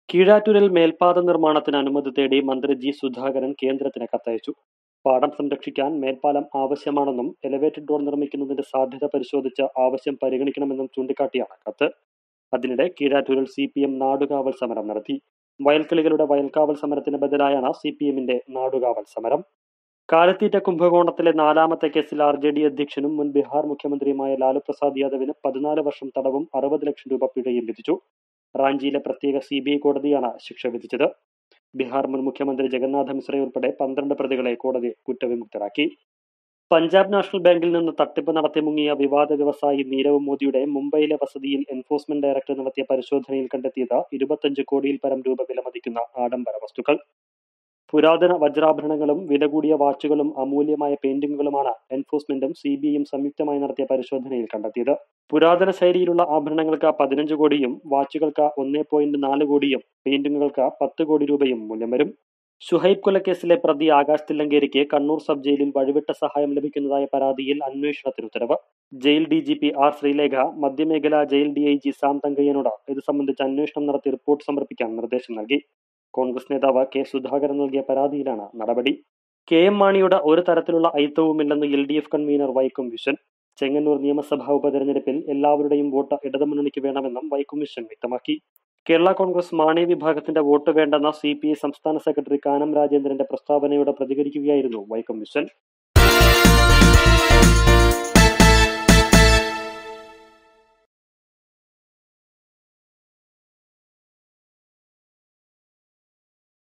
കീഴാറ്റൂരിൽ മേൽപ്പാത നിർമ്മാണത്തിന് അനുമതി തേടി മന്ത്രി ജി സുധാകരൻ കേന്ദ്രത്തിന് കത്തയച്ചു പാടം സംരക്ഷിക്കാൻ മേൽപ്പാലം ആവശ്യമാണെന്നും എലവേറ്റഡ് റോഡ് നിർമ്മിക്കുന്നതിന്റെ സാധ്യത പരിശോധിച്ച് ആവശ്യം പരിഗണിക്കണമെന്നും ചൂണ്ടിക്കാട്ടിയാണ് കത്ത് അതിനിടെ കീഴാറ്റൂരിൽ സി പി എം നാടുകാവൽ സമരം നടത്തി വയൽക്കിളികളുടെ വയൽക്കാവൽ സമരത്തിന് ബദലായാണ് സി പി എമ്മിന്റെ നാടുകാവൽ സമരം കാലത്തീറ്റ കുംഭകോണത്തിലെ നാലാമത്തെ കേസിൽ ആർ ജെ ഡി അധ്യക്ഷനും മുൻ ബീഹാർ മുഖ്യമന്ത്രിയുമായ ലാലു പ്രസാദ് യാദവിന് പതിനാല് വർഷം തടവും അറുപത് ലക്ഷം രൂപ പിഴയും വിധിച്ചു റാഞ്ചിയിലെ പ്രത്യേക സി ബി ഐ കോടതിയാണ് ശിക്ഷ വിധിച്ചത് ബീഹാർ മുൻ മുഖ്യമന്ത്രി ജഗന്നാഥ മിശ്ര ഉൾപ്പെടെ പന്ത്രണ്ട് പ്രതികളെ കോടതി കുറ്റവിമുക്തരാക്കി പഞ്ചാബ് നാഷണൽ ബാങ്കിൽ നിന്ന് തട്ടിപ്പ് നടത്തി മുങ്ങിയ വിവാദ വ്യവസായി നീരവ് മോദിയുടെ മുംബൈയിലെ വസതിയിൽ എൻഫോഴ്സ്മെന്റ് ഡയറക്ടർ നടത്തിയ പരിശോധനയിൽ കണ്ടെത്തിയത് ഇരുപത്തഞ്ച് കോടിയിൽ പരം രൂപ വിലമതിക്കുന്ന ആഡംബര വസ്തുക്കൾ പുരാതന വജ്രാഭരണങ്ങളും വില കൂടിയ വാച്ചുകളും അമൂല്യമായ പെയിന്റിങ്ങുകളുമാണ് എൻഫോഴ്സ്മെന്റും സി ബി ഐയും സംയുക്തമായി നടത്തിയ പരിശോധനയിൽ കണ്ടെത്തിയത് പുരാതന ശൈലിയിലുള്ള ആഭരണങ്ങൾക്ക് പതിനഞ്ച് കോടിയും വാച്ചുകൾക്ക് ഒന്നേ പോയിന്റ് നാല് കോടിയും പെയിന്റിങ്ങുകൾക്ക് പത്ത് കോടി രൂപയും മൂല്യം വരും ഷുഹൈബ് കൊലക്കേസിലെ പ്രതി ആകാശ് തില്ലങ്കേരിക്ക് കണ്ണൂർ സബ് ജയിലിൽ വഴിവിട്ട സഹായം ലഭിക്കുന്നതായ പരാതിയിൽ അന്വേഷണത്തിന് ഉത്തരവ് jail D G P R Sreelekha മധ്യമേഖല jail D I G Sam തങ്കയ്യനോട് ഇത് സംബന്ധിച്ച് അന്വേഷണം നടത്തി റിപ്പോർട്ട് സമർപ്പിക്കാൻ നിർദ്ദേശം നൽകി കോൺഗ്രസ് നേതാവ് കെ സുധാകരൻ നൽകിയ പരാതിയിലാണ് നടപടി കെ എം മാണിയുടെ ഒരു തരത്തിലുള്ള ഐത്തവുമില്ലെന്ന് L D F convener Vaikom Viswan Chengannur നിയമസഭാ ഉപതെരഞ്ഞെടുപ്പിൽ എല്ലാവരുടെയും വോട്ട് ഇടതുമുന്നണിക്ക് വേണമെന്നും വൈക്കം വിശ്വൻ വ്യക്തമാക്കി കേരള കോൺഗ്രസ് മാണി വിഭാഗത്തിന്റെ വോട്ട് വേണ്ടെന്ന സി പി ഐ സംസ്ഥാന സെക്രട്ടറി കാനം രാജേന്ദ്രന്റെ പ്രസ്താവനയോട് പ്രതികരിക്കുകയായിരുന്നു വൈക്കം വിശ്വൻ